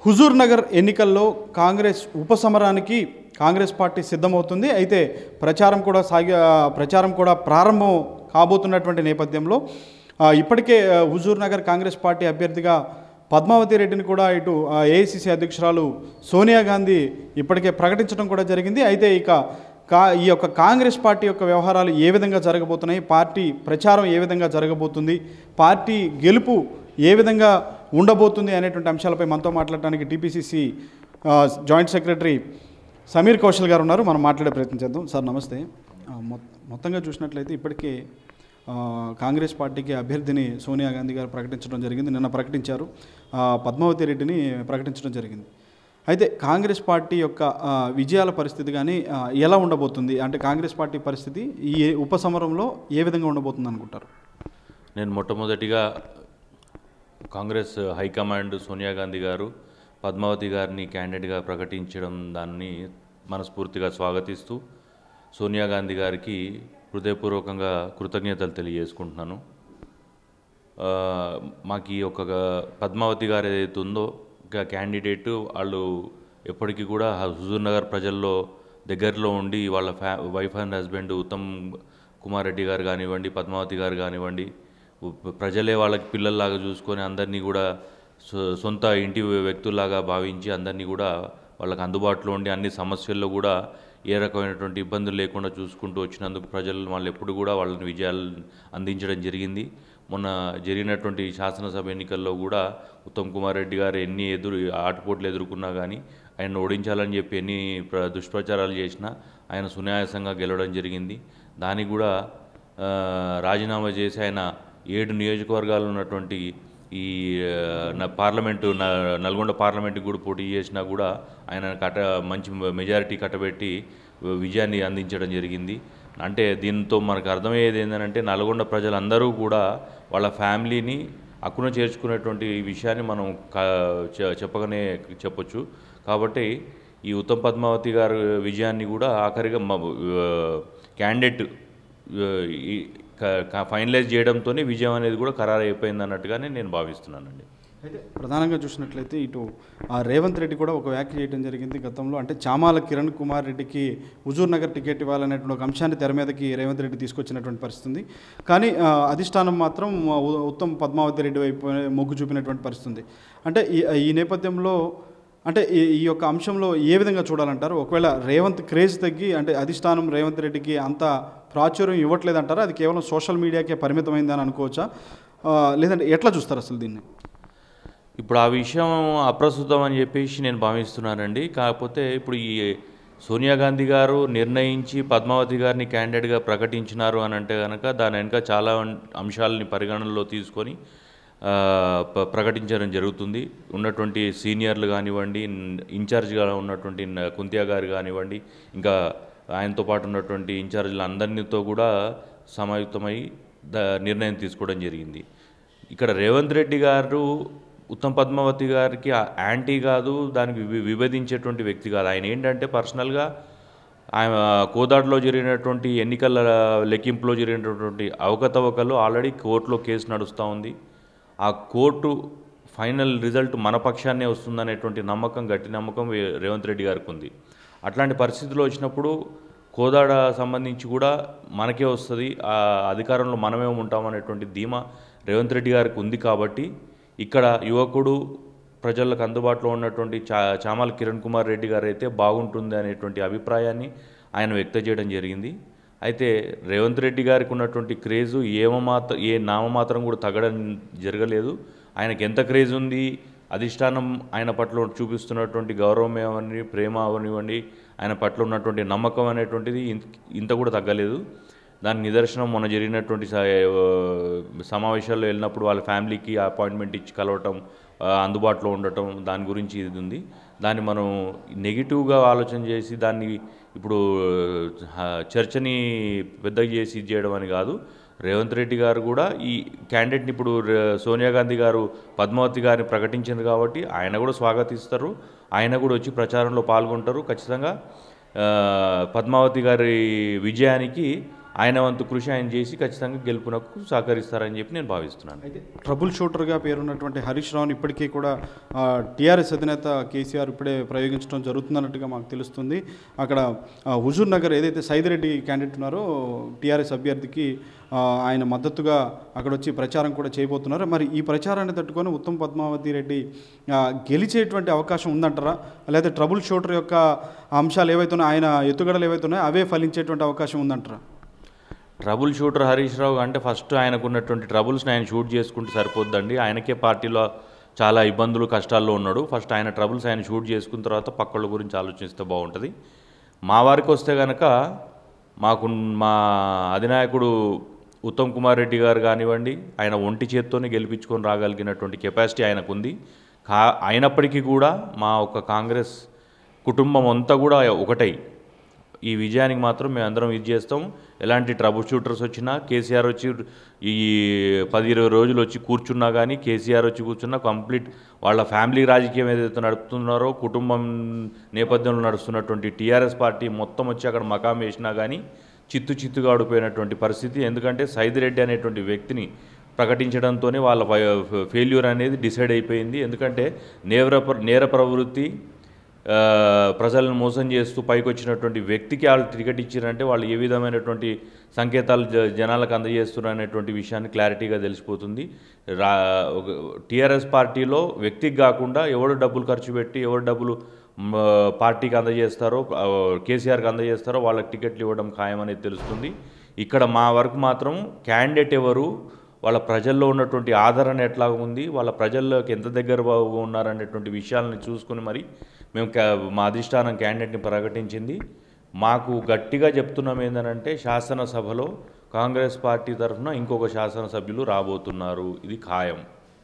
హుజూర్ నగర్ ఎన్నికల్లో కాంగ్రెస్ ఉపసమరానికి కాంగ్రెస్ పార్టీ సిద్ధమవుతుంది అయితే ప్రచారం కూడా సాగి ఆ, ప్రచారం కూడా ప్రారంభం కాబోతున్నటువంటి నేపథ్యంలో ఆ, ఇప్పటికే ఆ, హుజూర్ నగర్ కాంగ్రెస్ పార్టీ అభ్యర్థిగా పద్మావతి రెడ్డిని కూడా ఇటు ఏఐసిసి అధ్యక్షురాలు సోనియా గాంధీ ఇప్పటికే ప్రకటించడం కూడా జరిగింది అయితే ఇక కా ఈ యొక్క కాంగ్రెస్ పార్టీ యొక్క వ్యవహారాలు ఏ విధంగా జరగబోతున్నాయి పార్టీ ప్రచారం ఏ విధంగా జరగబోతుంది పార్టీ గెలుపు ఏ విధంగా ఉండబోతుంది అనేటువంటి అంశాలపై మనతో మాట్లాడడానికి TPCC joint secretary Sameer Kaushal గారు ఉన్నారు మనం మాట్లాడే ప్రయత్నం చేద్దాం సార్ నమస్తే ఆ, మొ- మొత్తంగా చూసినట్లయితే ఇప్పటికే ఆ, కాంగ్రెస్ పార్టీకి అభ్యర్థిని సోనియా గాంధీ గారు ప్రకటించడం జరిగింది నిన్న ప్రకటించారు ఆ, పద్మావతి రెడ్డిని ప్రకటించడం జరిగింది అయితే కాంగ్రెస్ పార్టీ యొక్క ఆ, విజయాల పరిస్థితి కానీ ఆ, ఎలా ఉండబోతుంది అంటే కాంగ్రెస్ పార్టీ పరిస్థితి ఈ ఉపసమరంలో ఏ విధంగా ఉండబోతుంది అనుకుంటారు నేను మొట్టమొదటిగా కాంగ్రెస్ హైకమాండ్ సోనియా గాంధీ గారు పద్మావతి గారిని క్యాండిడేట్గా ప్రకటించడం దాన్ని మనస్ఫూర్తిగా స్వాగతిస్తూ సోనియా గాంధీ గారికి హృదయపూర్వకంగా కృతజ్ఞతలు తెలియజేసుకుంటున్నాను ఆ, మాకు ఈ ఒక పద్మావతి గారు ఏదైతే ఉందో ఇంకా క్యాండిడేట్ వాళ్ళు ఎప్పటికీ కూడా హుజూర్ నగర్ ప్రజల్లో దగ్గరలో ఉండి వాళ్ళ ఫ్యా wife and husband Uttam Kumar Reddy garu కానివ్వండి పద్మావతి గారు కానివ్వండి ఉ- ప్రజలే వాళ్ళకి పిల్లల్లాగా చూసుకొని అందరినీ కూడా సొ- సొంత ఇంటి వ్యక్తుల్లాగా భావించి అందరినీ కూడా వాళ్ళకి అందుబాటులో ఉండి అన్ని సమస్యల్లో కూడా ఏ రకమైనటువంటి ఇబ్బందులు లేకుండా చూసుకుంటూ వచ్చినందుకు ప్రజలు వాళ్ళు ఎప్పుడు కూడా వాళ్ళని విజయాలు అందించడం జరిగింది మొన్న జరిగినటువంటి శాసనసభ ఎన్నికల్లో కూడా ఉత్తమ్ కుమార్ రెడ్డి గారు ఎన్ని ఎదురు ఆటుపోట్లు ఎదుర్కొన్నా కానీ ఆయన ఓడించాలని చెప్పి ఎన్ని ప్ర దుష్ప్రచారాలు చేసినా ఆయన సునాయాసంగా గెలవడం జరిగింది దానికి కూడా ఆ, రాజీనామా చేసి ఆయన ఏడు నియోజకవర్గాలు ఉన్నటువంటి ఈ ఆ, నా పార్లమెంటు న- నల్గొండ పార్లమెంట్కి కూడా పోటీ చేసినా కూడా ఆయన కట్ట మంచి మెజారిటీ కట్టబెట్టి విజయాన్ని అందించడం జరిగింది అంటే దీంతో మనకు అర్థమయ్యేది ఏంటంటే నల్గొండ ప్రజలందరూ కూడా వాళ్ళ ఫ్యామిలీని అక్కున చేర్చుకునేటువంటి విషయాన్ని మనం కా- చె- చెప్పగానే చెప్పొచ్చు కాబట్టి ఈ ఉత్తమ్ పద్మావతి గారు విజయాన్ని కూడా ఆఖరిగా క్యాండిడేట్ ఫైనలైజ్ చేయడంతోనే విజయం అనేది కూడా ఖరారు అయిపోయింది అన్నట్టుగానే నేను భావిస్తున్నానండి అయితే ప్రధానంగా చూసినట్లయితే ఇటు ఆ రేవంత్ రెడ్డి కూడా ఒక వ్యాఖ్య చేయడం జరిగింది గతంలో అంటే చామాల కిరణ్ కుమార్ రెడ్డికి హుజూర్ నగర్ టికెట్ ఇవ్వాలనేటువంటి ఒక అంశాన్ని తెర మీదకి రేవంత్ రెడ్డి తీసుకొచ్చినటువంటి పరిస్థితి ఉంది కానీ ఆ, అధిష్టానం మాత్రం ఆ, ఉ- ఉత్తమ్ పద్మావతి రెడ్డి వైపు మొగ్గు చూపినటువంటి పరిస్థితి ఉంది అంటే ఈ ఈ నేపథ్యంలో అంటే ఈ ఈ యొక్క అంశంలో ఏ విధంగా చూడాలంటారు ఒకవేళ రేవంత్ క్రేజ్ తగ్గి అంటే అధిష్టానం రేవంత్ రెడ్డికి అంత ప్రాచుర్యం ఇవ్వట్లేదంటారా అది కేవలం సోషల్ మీడియాకే పరిమితమైందని అనుకోవచ్చా ఆ, లేదంటే ఎట్లా చూస్తారు అసలు దీన్ని ఇప్పుడు ఆ విషయం అప్రస్తుతం అని చెప్పేసి నేను భావిస్తున్నానండి కాకపోతే ఇప్పుడు ఈ సోనియా గాంధీ గారు నిర్ణయించి పద్మావతి గారిని క్యాండిడేట్గా ప్రకటించినారు అని అంటే కనుక దాని వెనుక చాలా అంశాలని పరిగణనలో తీసుకొని ఆ, ప- ప్రకటించడం జరుగుతుంది ఉన్నటువంటి సీనియర్లు కానివ్వండి ఇన్ఛార్జ్గా ఉన్నటువంటి న- కుంతియా గారు కానివ్వండి ఇంకా ఆయనతో పాటు ఉన్నటువంటి ఇన్ఛార్జీలు అందరితో కూడా సమాయుక్తమై ద నిర్ణయం తీసుకోవడం జరిగింది ఇక్కడ రేవంత్ రెడ్డి గారు ఉత్తమ్ పద్మావతి గారికి ఆ యాంటీ కాదు దానికి వి- విభేదించేటువంటి వ్యక్తి కాదు ఆయన ఏంటంటే పర్సనల్గా ఆయన కోదాడులో జరిగినటువంటి ఎన్నికల లెక్కింపులో జరిగినటువంటి అవకతవకలు ఆల్రెడీ కోర్టులో కేసు నడుస్తూ ఉంది ఆ కోర్టు ఫైనల్ రిజల్ట్ మన పక్షాన్నే వస్తుందనేటువంటి నమ్మకం గట్టి నమ్మకం వే- రేవంత్ రెడ్డి గారికి ఉంది అట్లాంటి పరిస్థితులు వచ్చినప్పుడు కోదాడ సంబంధించి కూడా మనకే వస్తుంది ఆ అధికారంలో మనమే ఉంటామనేటువంటి ధీమా రేవంత్ రెడ్డి గారికి ఉంది కాబట్టి ఇక్కడ యువకుడు ప్రజలకు అందుబాటులో ఉన్నటువంటి చా చామల కిరణ్ కుమార్ రెడ్డి గారు అయితే బాగుంటుంది అనేటువంటి అభిప్రాయాన్ని ఆయన వ్యక్తం చేయడం జరిగింది అయితే రేవంత్ రెడ్డి గారికి ఉన్నటువంటి క్రేజు ఏమమాత్ర ఏ నామమాత్రం కూడా తగ్గడం జరగలేదు ఆయనకి ఎంత క్రేజ్ ఉంది అధిష్టానం ఆయన పట్ల చూపిస్తున్నటువంటి గౌరవం ఏమని ప్రేమ అవనివ్వండి ఆయన పట్ల ఉన్నటువంటి నమ్మకం అనేటువంటిది ఇంత- ఇంత కూడా తగ్గలేదు దాని నిదర్శనం మొన్న జరిగినటువంటి స- ఆ, సమావేశాల్లో వెళ్ళినప్పుడు వాళ్ళ ఫ్యామిలీకి అపాయింట్మెంట్ ఇచ్చి కలవటం ఆ, అందుబాటులో ఉండటం దాని గురించి ఇది ఉంది దాన్ని మనం నెగిటివ్గా ఆలోచన చేసి దాన్ని ఇప్పుడు ఆ, చర్చని పెద్దగా చేసి ఇది చేయడం అని కాదు రేవంత్ రెడ్డి గారు కూడా ఈ క్యాండిడేట్ని ఇప్పుడు రే- సోనియా గాంధీ గారు పద్మావతి గారిని ప్రకటించారు కాబట్టి ఆయన కూడా స్వాగతిస్తారు ఆయన కూడా వచ్చి ప్రచారంలో పాల్గొంటారు ఖచ్చితంగా ఆ, పద్మావతి గారి విజయానికి ఆయన వంతు కృషి ఆయన చేసి ఖచ్చితంగా గెలుపునకు సహకరిస్తారని చెప్పి నేను భావిస్తున్నాను అయితే ట్రబుల్ షూటర్గా పేరున్నటువంటి హరీష్ రావుని ఇప్పటికీ కూడా టీఆర్ఎస్ అధినేత కేసీఆర్ ఇప్పుడే ప్రయోగించడం జరుగుతుందన్నట్టుగా మాకు తెలుస్తుంది అక్కడ ఆ, హుజూర్ నగర్ ఏదైతే సైదిరెడ్డి క్యాండిడేట్ ఉన్నారో టీఆర్ఎస్ అభ్యర్థికి ఆ, ఆయన మద్దతుగా అక్కడ వచ్చి ప్రచారం కూడా చేయబోతున్నారు మరి ఈ ప్రచారాన్ని తట్టుకొని ఉత్తమ్ పద్మావతి రెడ్డి ఆ, గెలిచేటువంటి అవకాశం ఉందంటారా లేదా ట్రబుల్ షూటర్ యొక్క అంశాలు ఏవైతే ఉన్నాయో ఆయన ఎత్తుగడలు ఏవైతే ఉన్నాయో అవే ఫలించేటువంటి అవకాశం ఉందంటారా ట్రబుల్ షూటర్ హరీష్ రావు అంటే ఫస్ట్ ఆయనకు ఉన్నటువంటి ట్రబుల్స్ని ఆయన షూట్ చేసుకుంటే సరిపోద్దండి ఆయనకే పార్టీలో చాలా ఇబ్బందులు కష్టాల్లో ఉన్నాడు ఫస్ట్ ఆయన ట్రబుల్స్ ఆయన షూట్ చేసుకున్న తర్వాత పక్కళ్ళ గురించి ఆలోచిస్తే బాగుంటుంది మా వారికి వస్తే కనుక మాకు మా అధినాయకుడు ఉత్తమ్ కుమార్ రెడ్డి గారు కానివ్వండి ఆయన ఒంటి చేత్తోనే గెలిపించుకొని రాగలిగినటువంటి కెపాసిటీ ఆయనకుంది కా అయినప్పటికీ కూడా మా ఒక కాంగ్రెస్ కుటుంబం అంతా కూడా ఒకటై ఈ విజయానికి మాత్రం మేము అందరం ఇది చేస్తాం ఎలాంటి ట్రబుల్ షూటర్స్ వచ్చినా కేసీఆర్ వచ్చి ఈ పది ఇరవై రోజులు వచ్చి కూర్చున్నా కానీ కేసీఆర్ వచ్చి కూర్చున్నా కంప్లీట్ వాళ్ళ ఫ్యామిలీ రాజకీయం ఏదైతే నడుపుతున్నారో కుటుంబం నేపథ్యంలో నడుస్తున్నటువంటి టీఆర్ఎస్ పార్టీ మొత్తం వచ్చి అక్కడ మకాం వేసినా కానీ చిత్తు చిత్తుగా ఆడిపోయినటువంటి పరిస్థితి ఎందుకంటే సైదిరెడ్డి అనేటువంటి వ్యక్తిని ప్రకటించడంతోనే వాళ్ళ ఫెయిల్యూర్ అనేది డిసైడ్ అయిపోయింది ఎందుకంటే నేర నేర ప్రవృత్తి ఆ, ప్రజలను మోసం చేస్తూ పైకి వచ్చినటువంటి వ్యక్తికి వాళ్ళు టికెట్ ఇచ్చారంటే వాళ్ళు ఏ విధమైనటువంటి సంకేతాలు జ- జనాలకు అందజేస్తున్నారు అనేటువంటి విషయాన్ని క్లారిటీగా తెలిసిపోతుంది రా టీఆర్ఎస్ పార్టీలో వ్యక్తికి కాకుండా ఎవడు డబ్బులు ఖర్చు పెట్టి ఎవరు డబ్బులు మ, పార్టీకి అందజేస్తారో ఆ, కేసీఆర్కి అందజేస్తారో వాళ్ళకి టికెట్లు ఇవ్వడం ఖాయం అనేది తెలుస్తుంది ఇక్కడ మా వరకు మాత్రం క్యాండిడేట్ ఎవరు వాళ్ళ ప్రజల్లో ఉన్నటువంటి ఆదరణ ఎట్లా ఉంది వాళ్ళ ప్రజల్లోకి ఎంత దగ్గర ఉన్నారనేటువంటి విషయాలను చూసుకుని మరి మేము క్యా- మా అధిష్టానం క్యాండిడేట్ని ప్రకటించింది మాకు గట్టిగా చెప్తున్నాం ఏంటంటే శాసనసభలో కాంగ్రెస్ పార్టీ తరఫున ఇంకొక శాసనసభ్యులు రాబోతున్నారు ఇది ఖాయం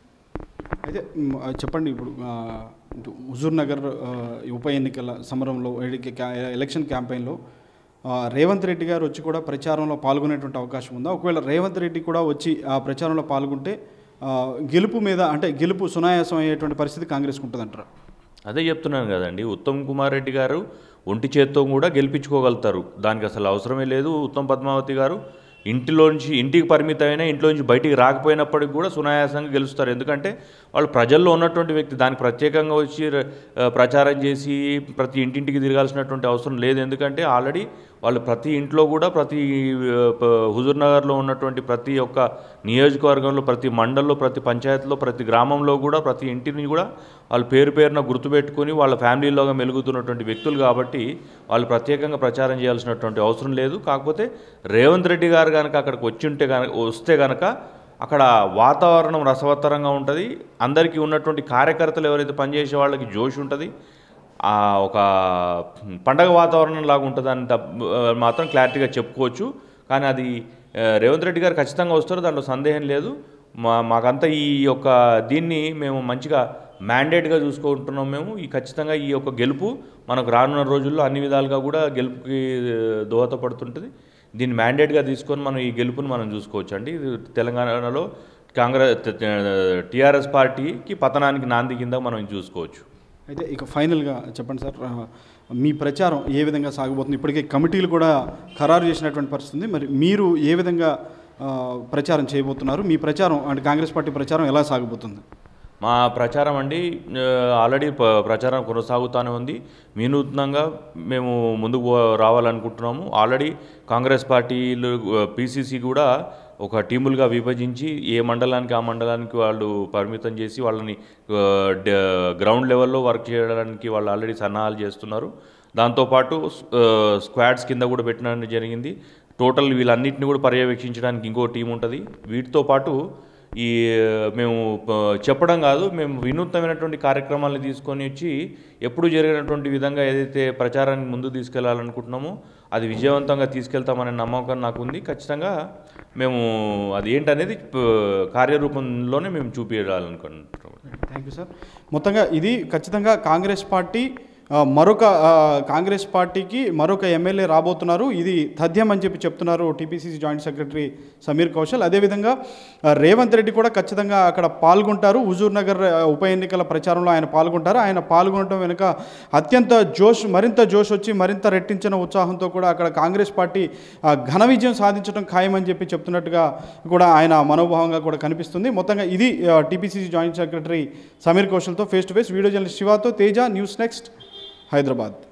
అయితే మ్, ఆ, చెప్పండి ఇప్పుడు ఆ, ఇటు హుజూర్ నగర్ ఆ, ఈ ఉప ఎన్నికల సమరంలో ఎడి- క్యా- ఎలక్షన్ క్యాంపెయిన్లో ఆ, రేవంత్ రెడ్డి గారు వచ్చి కూడా ప్రచారంలో పాల్గొనేటువంటి అవకాశం ఉందా ఒకవేళ రేవంత్ రెడ్డి కూడా వచ్చి ఆ ప్రచారంలో పాల్గొంటే ఆ, గెలుపు మీద అంటే గెలుపు సునాయాసం అయ్యేటువంటి పరిస్థితి కాంగ్రెస్కి ఉంటుందంటారా అదే చెప్తున్నాను కదండి ఉత్తమ్ కుమార్ రెడ్డి గారు ఒంటి చేత్తో కూడా గెలిపించుకోగలుగుతారు దానికి అసలు అవసరమే లేదు ఉత్తమ్ పద్మావతి గారు ఇంటిలోంచి ఇంటికి పరిమితమైన ఇంట్లోంచి బయటికి రాకపోయినప్పటికి కూడా సునాయాసంగా గెలుస్తారు ఎందుకంటే వాళ్ళు ప్రజల్లో ఉన్నటువంటి వ్యక్తి దానికి ప్రత్యేకంగా వచ్చి ఆ, ప్రచారం చేసి ప్రతి ఇంటింటికి తిరగాల్సినటువంటి అవసరం లేదు ఎందుకంటే ఆల్రెడీ వాళ్ళు ప్రతి ఇంట్లో కూడా ప్రతి ఆ, ప- హుజూర్ నగర్లో ఉన్నటువంటి ప్రతి ఒక్క నియోజకవర్గంలో ప్రతి మండల్లో ప్రతి పంచాయతీలో ప్రతి గ్రామంలో కూడా ప్రతి ఇంటిని కూడా వాళ్ళ పేరు పేరున గుర్తుపెట్టుకొని వాళ్ళ ఫ్యామిలీలోగా మెలుగుతున్నటువంటి వ్యక్తులు కాబట్టి వాళ్ళు ప్రత్యేకంగా ప్రచారం చేయాల్సినటువంటి అవసరం లేదు కాకపోతే రేవంత్ రెడ్డి గారు కనుక అక్కడికి వచ్చి ఉంటే కనుక వస్తే కనుక అక్కడ వాతావరణం రసవత్తరంగా ఉంటుంది అందరికీ ఉన్నటువంటి కార్యకర్తలు ఎవరైతే పనిచేసే వాళ్ళకి జోష్ ఉంటుంది ఆ ఒక పండగ వాతావరణం లాగా ఉంటుందని తప్ప- మాత్రం క్లారిటీగా చెప్పుకోవచ్చు కానీ అది ఆ, రేవంత్ రెడ్డి గారు ఖచ్చితంగా వస్తారు దాంట్లో సందేహం లేదు మా మాకంతా ఈ యొక్క దీన్ని మేము మంచిగా మ్యాండేట్గా చూసుకుంటున్నాం మేము ఈ ఖచ్చితంగా ఈ యొక్క గెలుపు మనకు రానున్న రోజుల్లో అన్ని విధాలుగా కూడా గెలుపుకి ఆ, దోహదపడుతుంటుంది దీన్ని మ్యాండేట్గా తీసుకొని మనం ఈ గెలుపుని మనం చూసుకోవచ్చు అండి ఇది తెలంగాణలో కాంగ్రెస్ టీఆర్ఎస్ పార్టీకి పతనానికి నాంది కింద మనం ఇది చూసుకోవచ్చు అయితే ఇక ఫైనల్గా చెప్పండి సార్ ఆ, మీ ప్రచారం ఏ విధంగా సాగబోతుంది ఇప్పటికే కమిటీలు కూడా ఖరారు చేసినటువంటి పరిస్థితి ఉంది మరి మీరు ఏ విధంగా ఆ, ప్రచారం చేయబోతున్నారు మీ ప్రచారం అంటే కాంగ్రెస్ పార్టీ ప్రచారం ఎలా సాగబోతుంది మా ప్రచారం అండి ఆ, ఆల్రెడీ ప- ప్రచారం కొనసాగుతూనే ఉంది వినూత్నంగా మేము ముందుకు పో- రావాలనుకుంటున్నాము ఆల్రెడీ కాంగ్రెస్ పార్టీలు పీసీసీ కూడా ఒక టీములుగా విభజించి ఏ మండలానికి ఆ మండలానికి వాళ్ళు పరిమితం చేసి వాళ్ళని ఆ, డ- గ్రౌండ్ లెవెల్లో వర్క్ చేయడానికి వాళ్ళు ఆల్రెడీ సన్నాహాలు చేస్తున్నారు దాంతోపాటు ఆ, స్క్వాడ్స్ కింద కూడా పెట్టడం జరిగింది టోటల్ వీళ్ళన్నింటినీ కూడా పర్యవేక్షించడానికి ఇంకో టీం ఉంటుంది వీటితో పాటు ఈ మేము ప- చెప్పడం కాదు మేము వినూత్నమైనటువంటి కార్యక్రమాలను తీసుకొని వచ్చి ఎప్పుడు జరిగినటువంటి విధంగా ఏదైతే ప్రచారాన్ని ముందు తీసుకెళ్లాలనుకుంటున్నామో అది విజయవంతంగా తీసుకెళ్తామనే నమ్మకం నాకు ఉంది ఖచ్చితంగా మేము అది ఏంటనేది ప- కార్యరూపంలోనే మేము చూపించాలనుకుంటున్నాం థ్యాంక్ యూ సార్ మొత్తంగా ఇది ఖచ్చితంగా కాంగ్రెస్ పార్టీ ఆ, మరొక ఆ, కాంగ్రెస్ పార్టీకి మరొక ఎమ్మెల్యే రాబోతున్నారు ఇది తథ్యం అని చెప్పి చెప్తున్నారు TPCC joint secretary Sameer Kaushal అదేవిధంగా ఆ, రేవంత్ రెడ్డి కూడా ఖచ్చితంగా అక్కడ పాల్గొంటారు హుజూర్ నగర్ ఆ, ఉప ఎన్నికల ప్రచారంలో ఆయన పాల్గొంటారు ఆయన పాల్గొనడం వెనుక అత్యంత జోష్ మరింత జోష్ వచ్చి మరింత రెట్టించిన ఉత్సాహంతో కూడా అక్కడ కాంగ్రెస్ పార్టీ ఆ, ఘన విజయం సాధించడం ఖాయమని చెప్పి చెప్తున్నట్టుగా కూడా ఆయన మనోభావంగా కూడా కనిపిస్తుంది మొత్తంగా ఇది టీపీసీసీ జాయింట్ సెక్రటరీ సమీర్ కౌశల్తో face to face video journalist శివాతో తేజ న్యూస్ నెక్స్ట్ హైదరాబాద్